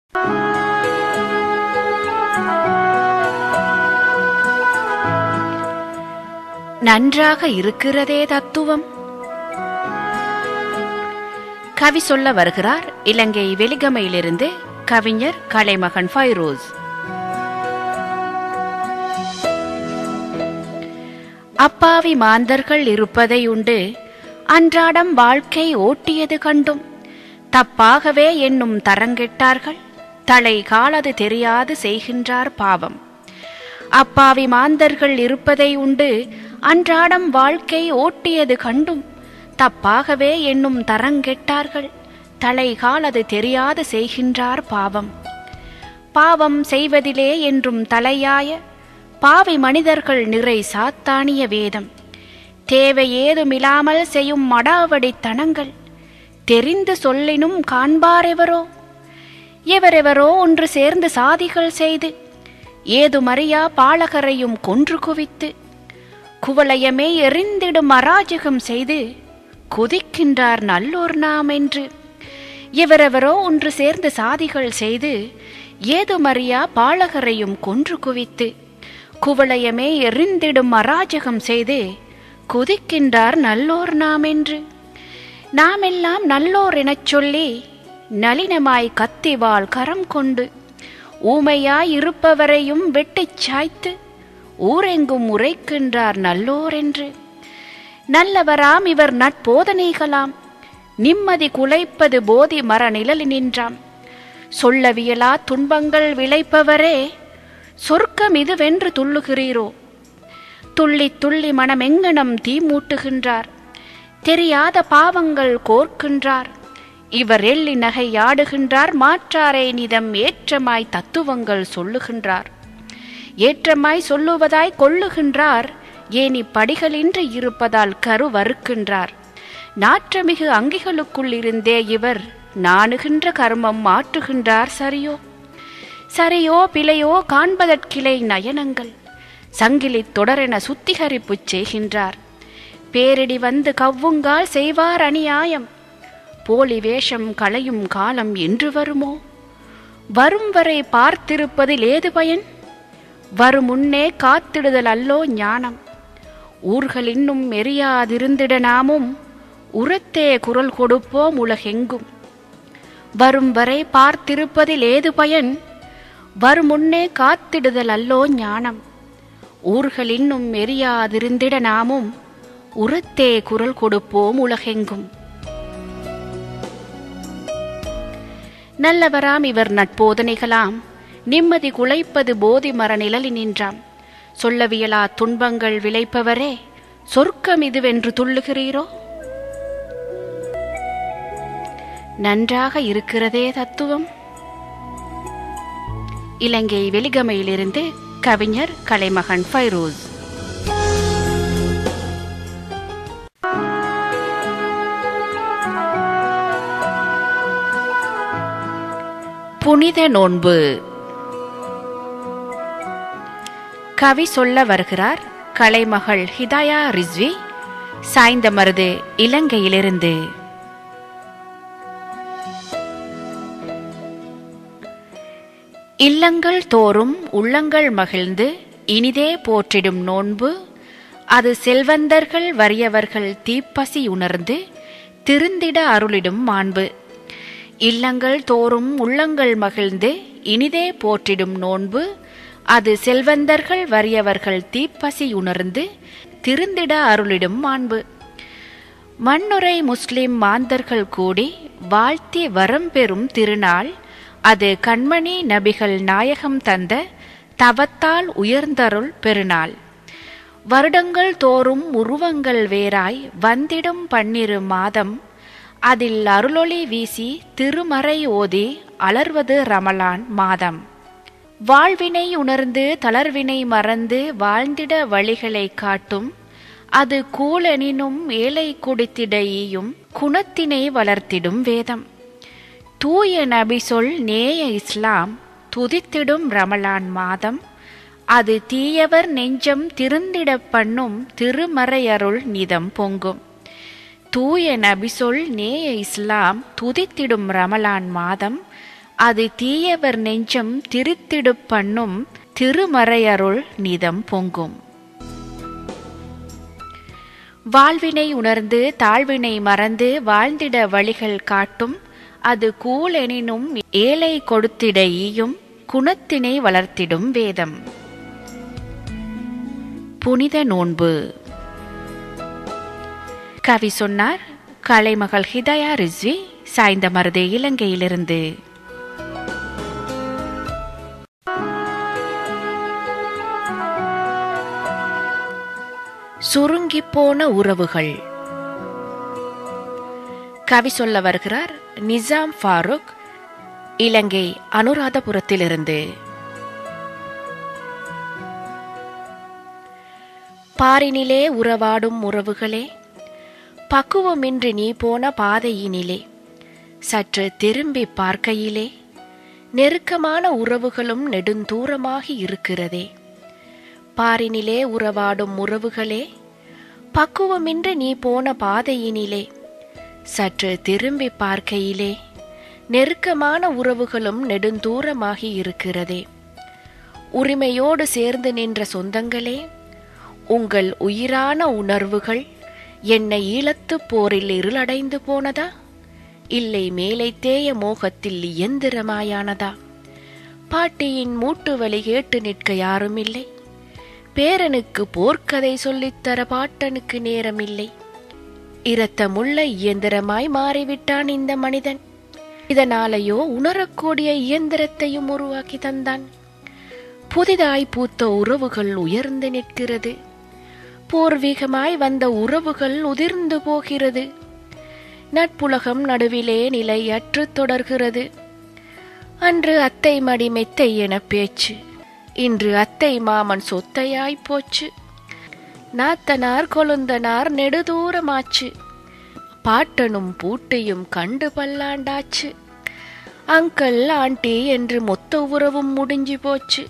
நன்றாக இருக்கிறதே தத்துவம் கவி சொல்ல வருகிறார் இலங்கை வெலிகமையிலிருந்து கவிஞர் கலைமகன் ஃபைரோஸ் அப்பாவி மாந்தர்கள் இருப்பதை உண்டு அன்றாடம் வாழ்க்கை ஓட்டியது கண்டும் தப்பாகவே என்னும் தரங்கெட்டார்கள் தலை காலது தெரியாது செய்கின்றார் பாவம் அப்பாவி மாந்தர்கள் இருப்பதை உண்டு அன்றாடம் வாழ்க்கை ஓட்டியது கண்டும் தப்பாகவே என்னும் தரங்கெட்டார்கள் தலை காலது தெரியாது செய்கின்றார் பாவம் பாவம் செய்வதிலே என்றும் தலையாய பாவி மனிதர்கள் நிறை சாத்தானிய வேதம் தேவை ஏதுமில்லாமல் செய்யும் மடாவடித்தனங்கள் தெரிந்து சொல்லினும் காண்பாரெவரோ எவரெவரோ ஒன்று சேர்ந்து சாதிகள் செய்து ஏதுமறியா பாலகரையும் கொன்று குவித்து குவளையமே எறிந்திடும் அராஜகம் செய்து குதிக்கின்றார் நல்லோர் நாம் என்று எவரெவரோ ஒன்று சேர்ந்து சாதிகள் செய்து ஏதுமறியா பாலகரையும் கொன்று குவித்து குவளையமே எறிந்திடும் அராஜகம் செய்து குதிக்கின்றார் நல்லோர் நாம் என்று நாமெல்லாம் நல்லோர் எனச் சொல்லி நளினமாய் கத்திவாள் கரம் கொண்டு ஊமையாய் இருப்பவரையும் வெட்டிச் சாய்த்து ஊரெங்கும் உரைக்கின்றார் நல்லோர் என்று நல்லவராம் இவர் நட்போதனைகளாம் நிம்மதி குலைப்பது போதி மர நிழலினின்றாம் சொல்லவியலா துன்பங்கள் விளைப்பவரே சொர்க்கம் இதுவென்று துள்ளுகிறீரோ துள்ளி துள்ளி மனமெங்கனம் தீ மூட்டுகின்றார் தெரியாத பாவங்கள் கோர்க்கின்றார் இவர் எள்ளி நகையாடுகின்றார் மாற்றாரை நிதம் ஏற்றமாய் தத்துவங்கள் சொல்லுகின்றார் ஏற்றமாய் சொல்லுவதாய் கொள்ளுகின்றார் ஏனி படிகளின்றி இருப்பதால் கருவறுக்கின்றார் நாற்றமிகு அங்கிகளுக்குள் இருந்தே இவர் நாணுகின்ற கர்மம் மாற்றுகின்றார் சரியோ சரியோ பிழையோ காண்பதற்கிளை நயனங்கள் சங்கிலி தொடரென சுத்திகரிப்புச் செய்கின்றார் பேரிடி வந்து கவ்வுங்கால் செய்வார் அநியாயம் போலி வேஷம் களையும் காலம் என்று வருமோ வரும் வரை பார்த்திருப்பதில் ஏது பயன் வரும் முன்னே காத்திடுதல் அல்லோ ஞானம் ஊர்கள் இன்னும் எரியாதிருந்திட நாமும் உரத்தே குரல் கொடுப்போம் உலகெங்கும் வரும் வரை பார்த்திருப்பதில் ஏது பயன் வரும் முன்னே காத்திடுதல் அல்லோ ஞானம் ஊர்கள் இன்னும் எரியாதிருந்திட நாமும் உரத்தே குரல் கொடுப்போம் உலகெங்கும் நல்லவராம் இவர் நட்போதனைகளாம் நிம்மதி குலைப்பது போதி மர நிழலினின்றாம் சொல்லவியலா துன்பங்கள் விளைப்பவரே சொர்க்கம் இதுவென்று துள்ளுகிறீரோ நன்றாக இருக்கிறதே தத்துவம் இலங்கை வெலிகமையிலிருந்து கவிஞர் கலைமகன் ஃபைரோஸ் புனித நோன்பு கவி சொல்ல வருகிறார் கலைமகள் ஹிதாயா ரிஸ்வி சாய்ந்தமருது இலங்கையிலிருந்து இல்லங்கள் தோறும் உள்ளங்கள் மகிழ்ந்து இனிதே போற்றிடும் நோன்பு அது செல்வந்தர்கள் வறியவர்கள் தீப்பசி உணர்ந்து திருந்திட அருளிடும் மாண்பு இல்லங்கள் தோறும் உள்ளங்கள் மகிழ்ந்து இனிதே போற்றிடும் நோன்பு அது செல்வந்தர்கள் வறியவர்கள் தீப்பசி உணர்ந்து திருந்திட அருளிடும் மாண்பு மண்ணுரை முஸ்லிம் மாந்தர்கள் கூடி வாழ்த்தி வரம் பெறும் திருநாள் அது கண்மணி நபிகள் நாயகம் தந்த தவத்தால் உயர்ந்தருள் பெருநாள் வருடங்கள் தோறும் உருவங்கள் வேறாய் வந்திடும் பன்னிரு மாதம் அதில் அருளொளி வீசி திருமறை ஓதி அலர்வது ரமலான் மாதம் வாழ்வினை உணர்ந்து தளர்வினை மறந்து வாழ்ந்திட வழிகளை காட்டும் அது கூலெனினும் ஏழை குடித்திட ஈயும் குணத்தினை வளர்த்திடும் வேதம் தூய நபி சொல் நேய இஸ்லாம் துதித்திடும் ரமலான் மாதம் அது தீயவர் நெஞ்சம் திருந்திட பண்ணும் திருமறையருள் நிதம் பொங்கும் தூய நபி சொல் நேய இஸ்லாம் துதித்திடும் ரமலான் மாதம் அது தீயவர் நெஞ்சம் திருத்திடு பண்ணும் திருமறையருள் நிதம் பொங்கும் வாழ்வினை உணர்ந்து தாழ்வினை மறந்து வாழ்ந்திட வழிகள் காட்டும் அது கூலெனினும் ஏழை கொடுத்திட ஈயும் குணத்தினை வளர்த்திடும் வேதம் புனித நோன்பு கவி சொன்னார் கலைமகள் ஹிதயா ரிஸ்வி சாய்ந்த மருதே இலங்கையிலிருந்து சுருங்கிப்போன உறவுகள் கவி சொல்ல வருகிறார் நிசாம் ஃபாரூக் இலங்கை அனுராதபுரத்திலிருந்து பாரினிலே உறவாடும் உறவுகளே பக்குவமின்றி நீ போன பாதையினிலே சற்று திரும்பி பார்க்கையிலே நெருக்கமான உறவுகளும் நெடுந்தூரமாகி இருக்கிறதே பாரினிலே உறவாடும் உறவுகளே பக்குவமின்றி நீ போன பாதையினிலே சற்று திரும்பி பார்க்கையிலே நெருக்கமான உறவுகளும் நெடுந்தூரமாகி இருக்கிறதே உரிமையோடு சேர்ந்து நின்ற சொந்தங்களே உங்கள் உயிரான உணர்வுகள் என்னை ஈழத்துப் போரில் இருளடைந்து போனதா இல்லை மேலை தேய மோகத்தில் இயந்திரமாயானதா பாட்டியின் மூட்டு வலி கேட்டு நிற்க யாருமில்லை பேரனுக்கு போர்க்கதை சொல்லித்தர பாட்டனுக்கு நேரமில்லை இரத்தமுள்ள இயந்திரமாய் மாறிவிட்டான் இந்த மனிதன் இதனாலேயோ உணரக்கூடிய இயந்திரத்தையும் உருவாக்கி தந்தான் புதிதாய் பூத்த உறவுகள் உயர்ந்து நிற்கிறது பூர்வீகமாய் வந்த உறவுகள் உதிர்ந்து போகிறது நட்புலகம் நடுவிலே நிலையற்று தொடர்கிறது அன்று அத்தை மடி மெத்தை என பேச்சு இன்று அத்தை மாமன் சொத்தையாய் போச்சு நாத்தனார் கொழுந்தனார் நெடுதூரமாச்சு பாட்டனும் பூட்டையும் கண்டு பல்லாண்டாச்சு அங்கிள் ஆண்டி என்று மொத்த உறவும் முடிஞ்சு போச்சு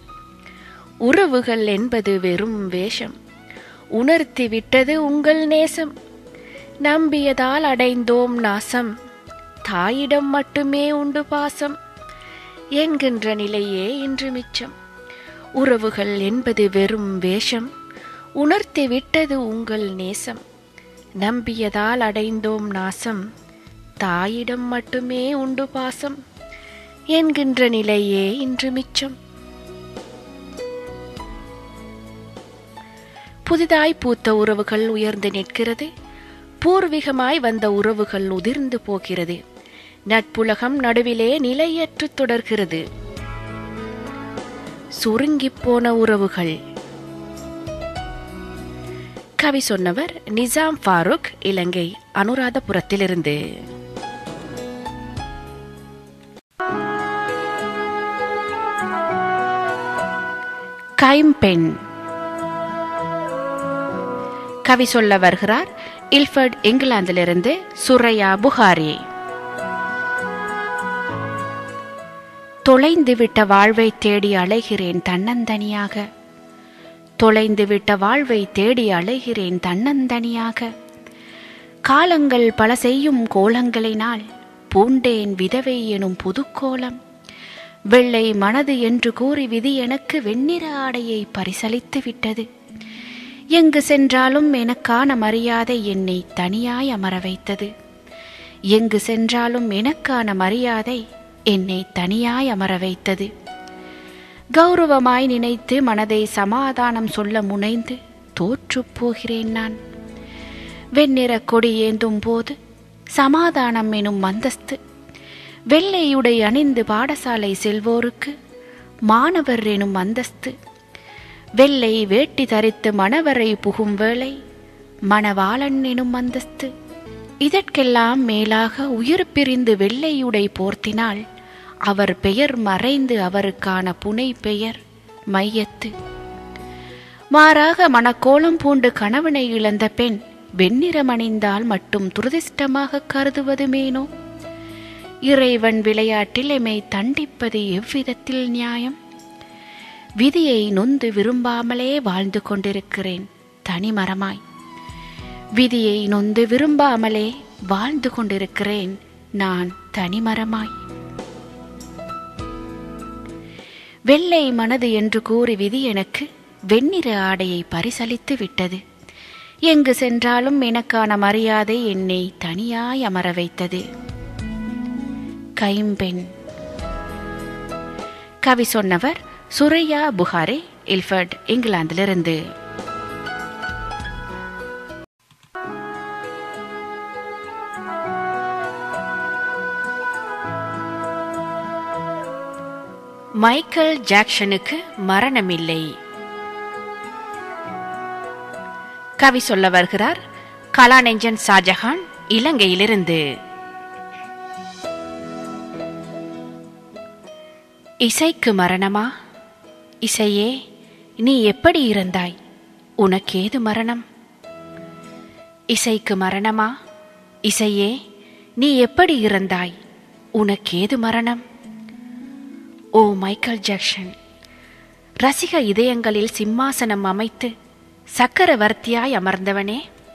உறவுகள் என்பது வெறும் வேஷம் உணர்த்தி விட்டது உங்கள் நேசம் நம்பியதால் அடைந்தோம் நாசம் தாயிடம் மட்டுமே உண்டு பாசம் என்கின்ற நிலையே இன்று மிச்சம் உறவுகள் என்பது வெறும் வேஷம் உணர்த்தி விட்டது உங்கள் நேசம் நம்பியதால் அடைந்தோம் நாசம் தாயிடம் மட்டுமே உண்டு பாசம் என்கின்ற நிலையே இன்று மிச்சம் புதிதாய் பூத்த உறவுகள் உயர்ந்து நிற்கிறது பூர்வீகமாய் வந்த உறவுகள் உதிர்ந்து போகிறது நட்புலகம் நடுவிலே நிலையற்று தொடர்கிறது சுருங்கிப் போன உறவுகள் கவி சொன்னவர் நிசாம் ஃபாரூக் இலங்கை அனுராதபுரத்திலிருந்து கைம்பெண் கவி சொல்ல வருகிறார் இல்ஃபர்ட் இங்கிலாந்திலிருந்து சுரையா புகாரி தொலைந்து விட்ட வாழ்வை தேடி அலைகிறேன் தன்னந்தனியாக தொலைந்து விட்ட வாழ்வை தேடி அலைகிறேன் தன்னந்தனியாக காலங்கள் பல செய்யும் கோலங்களினால் பூண்டேன் விதவை எனும் புதுக்கோலம் வெள்ளை மனது என்று கூறி விதி எனக்கு வெண்ணிற ஆடையை பரிசளித்து விட்டது எங்கு சென்றாலும் எனக்கான மரியாதை என்னை தனியாய் அமர வைத்தது எங்கு சென்றாலும் எனக்கான மரியாதை என்னை தனியாய் அமர வைத்தது கௌரவமாய் நினைத்து மனதை சமாதானம் சொல்ல முனைந்து தோற்றுப் போகிறேன் நான் வெண்ணிற கொடி ஏந்தும் போது சமாதானம் எனும் அந்தஸ்து வெள்ளையுடை அணிந்து பாடசாலை செல்வோருக்கு மாணவர் எனும் அந்தஸ்து வெள்ளை வேட்டி தரித்து மணவரை புகும் வேளை மணவாளன் எனும் அந்தஸ்து இதற்கெல்லாம் மேலாக உயிர் பிரிந்து வெள்ளையுடை போர்த்தினால் அவர் பெயர் மறைந்து அவருக்கான புனை பெயர் மையத்து மாறாக மனக்கோலம் பூண்டு கணவனை இழந்த பெண் வெண்ணிறமணிந்தால் மட்டும் துரதிர்ஷ்டமாக கருதுவதுமேனோ இறைவன் விளையாட்டில் எமை தண்டிப்பது எவ்விதத்தில் நியாயம் விதியை நொந்து விரும்பாமலே வாழ்ந்து கொண்டிருக்கிறேன் தனிமரமாய் விதியை நொந்து விரும்பாமலே வாழ்ந்து கொண்டிருக்கிறேன் நான் தனிமரமாய் வெள்ளை மனது என்று கூறி விதி எனக்கு வெண்ணிற ஆடையை பரிசளித்து விட்டது எங்கு சென்றாலும் எனக்கான மரியாதை என்னை தனியாய் அமர வைத்தது கைம்பெண் கவி சொன்னவர் சுரையா புகாரே இல்ஃபர்ட் இங்கிலாந்திலிருந்து மைக்கேல் ஜாக்சனுக்கு மரணமில்லை கவி சொல்ல வருகிறார் கலாநெஞ்சன் ஷாஜஹான் இலங்கையிலிருந்து இசைக்கு மரணமா இசையே நீ எப்படி இருந்தாய் உனக்கேது மரணம் இசைக்கு மரணமா இசையே நீ எப்படி இருந்தாய் உனக்கேது மரணம் ஓ மைக்கேல் ஜாக்சன் ரசிக இதயங்களில் சிம்மாசனம் அமைத்து சக்கரவர்த்தியாய் அமர்ந்தவனே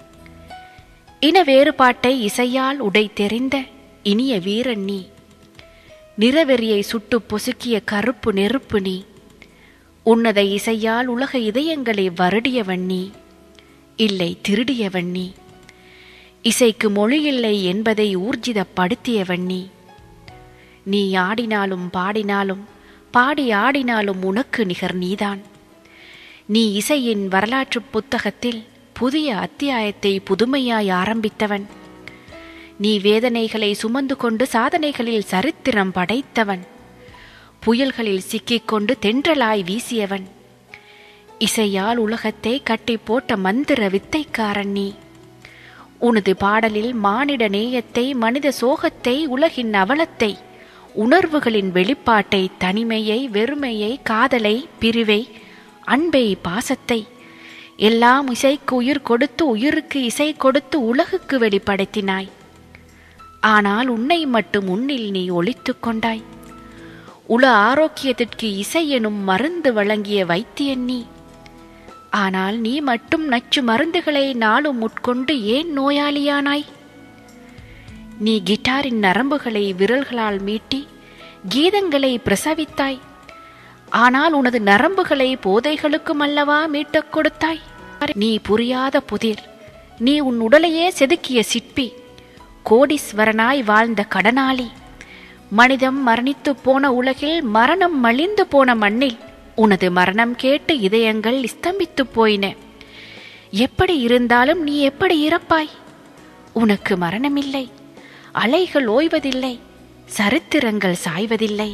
இன வேறுபாட்டை இசையால் உடை தெரிந்த இனிய வீரன் நீ நிறவெறியை சுட்டு பொசுக்கிய கருப்பு நெருப்பு நீ உன்னத இசையால் உலக இதயங்களை வருடியவன் நீ இல்லை திருடியவன் நீ இசைக்கு மொழியில்லை என்பதை ஊர்ஜிதப்படுத்தியவன் நீ நீ ஆடினாலும் பாடினாலும் பாடி ஆடினாலும் உனக்கு நிகர் நீதான் நீ இசையின் வரலாற்று புத்தகத்தில் புதிய அத்தியாயத்தை புதுமையாய் ஆரம்பித்தவன் நீ வேதனைகளை சுமந்து கொண்டு சாதனைகளில் சரித்திரம் படைத்தவன் புயல்களில் சிக்கிக்கொண்டு தென்றலாய் வீசியவன் இசையால் உலகத்தை கட்டி போட்ட மந்திர வித்தைக்காரன் நீ உனது பாடலில் மானிட நேயத்தை மனித சோகத்தை உலகின் அவலத்தை உணர்வுகளின் வெளிப்பாட்டை தனிமையை வெறுமையை காதலை பிரிவை அன்பை பாசத்தை எல்லாம் இசைக்கு உயிர் கொடுத்து உயிருக்கு இசை கொடுத்து உலகுக்கு வெளிப்படுத்தினாய் ஆனால் உன்னை மட்டும் உன்னில் நீ ஒழித்துக் கொண்டாய் உல ஆரோக்கியத்திற்கு இசை எனும் மருந்து வழங்கிய வைத்தியன் நீ ஆனால் நீ மட்டும் நச்சு மருந்துகளை நாளும் உட்கொண்டு ஏன் நோயாளியானாய் நீ கிட்டாரின் நரம்புகளை விரல்களால் மீட்டி கீதங்களை பிரசவித்தாய் ஆனால் உனது நரம்புகளை போதைகளுக்கும் அல்லவா மீட்டக் கொடுத்தாய் நீ புரியாத புதிர் நீ உன் உடலையே செதுக்கிய சிற்பி கோடீஸ்வரனாய் வாழ்ந்த கடனாளி மனிதம் மரணித்து போன உலகில் மரணம் மலிந்து போன மண்ணில் உனது மரணம் கேட்டு இதயங்கள் ஸ்தம்பித்து போயின எப்படி இருந்தாலும் நீ எப்படி இறப்பாய் உனக்கு மரணமில்லை அலைகள் ஓய்வதில்லை சரித்திரங்கள் சாய்வதில்லை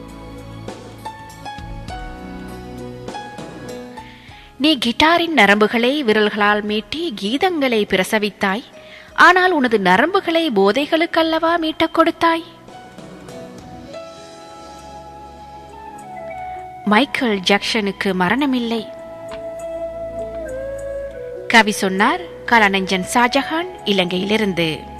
நீ கிட்டாரின் நரம்புகளை விரல்களால் மீட்டி கீதங்களை பிரசவித்தாய் ஆனால் உனது நரம்புகளை போதைகளுக்கல்லவா மீட்டக் கொடுத்தாய் மைக்கேல் ஜாக்சனுக்கு மரணமில்லை கவி சொன்னார் கலாநஞ்சன் ஷாஜஹான் இலங்கையிலிருந்து